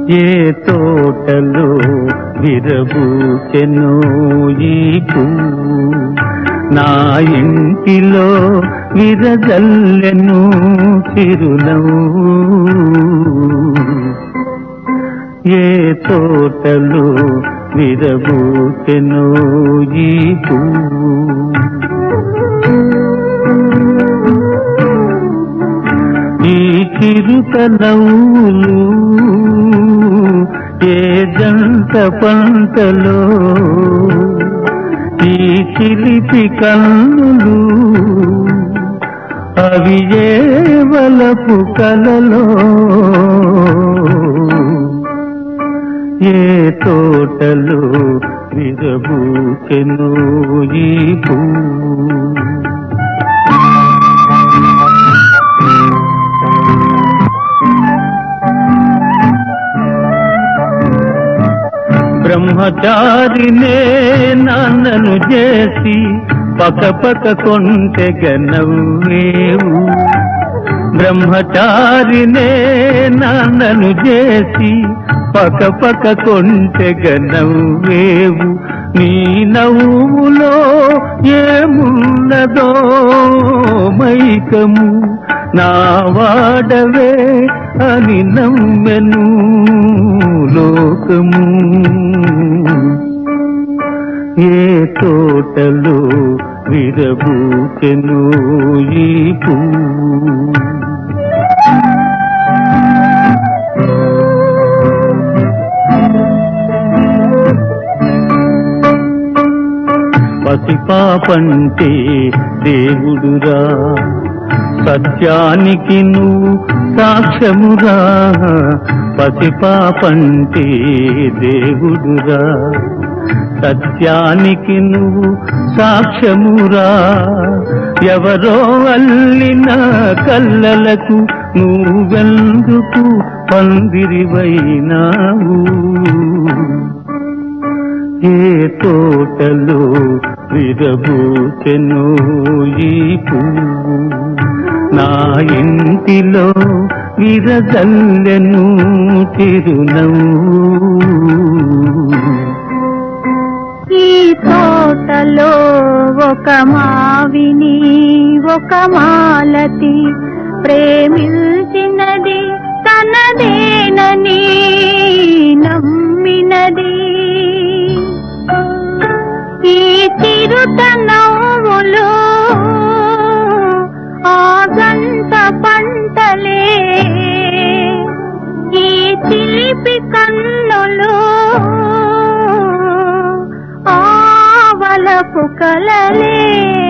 ఏ తోటలో విరబూచెను ఈ పువ్వు నా ఇంటిలో విరజల్లెను చిరునవ్వు ఏ తోటలో విరబూచెను ఈ పువ్వు ఈ చిరుత నవ్వులు ఏ జంట పంటలో ఈ చిలిపి కన్నులు అవి ఏ వలపు కలలో ఏ తోటలో విరబూచెను ఈ పువ్వు బ్రహ్మచారినే నాన్నను చేసి పక పక కొంటెగ నవ్వేవు బ్రహ్మచారినే నాన్నను చేసి పక పక కొంటెగ నవ్వేవు నీ నవ్వులో ఏమున్నదో మైకము నా వాడవే అని నమ్మెను లోకము ఏ తోటలో విరబూచెను ఈ పువ్వు పసిపాపంటే దేవుడురా సత్యానికి నువ్వు సాక్ష్యమురా పసిపాపంటే దేవుడురా సత్యానికి నువ్వు సాక్ష్యమురా ఎవరో అల్లిన కల్లలకు నువ్వెందుకు పందిరివైనావు ఏ తోటలో విరబూచెను ఈ పువ్వు నా ఇంటిలో విరజల్లెను చిరునవ్వు ఈ తోటలో ఒక మావిని ఒక మాలతి ప్రేమించినది తనదేనని నమ్మినది ఈ చిరుత నవ్వులు ఆ గంట పంటలే ఈ చిలిపి కన్నులు ఆవలపు కలలే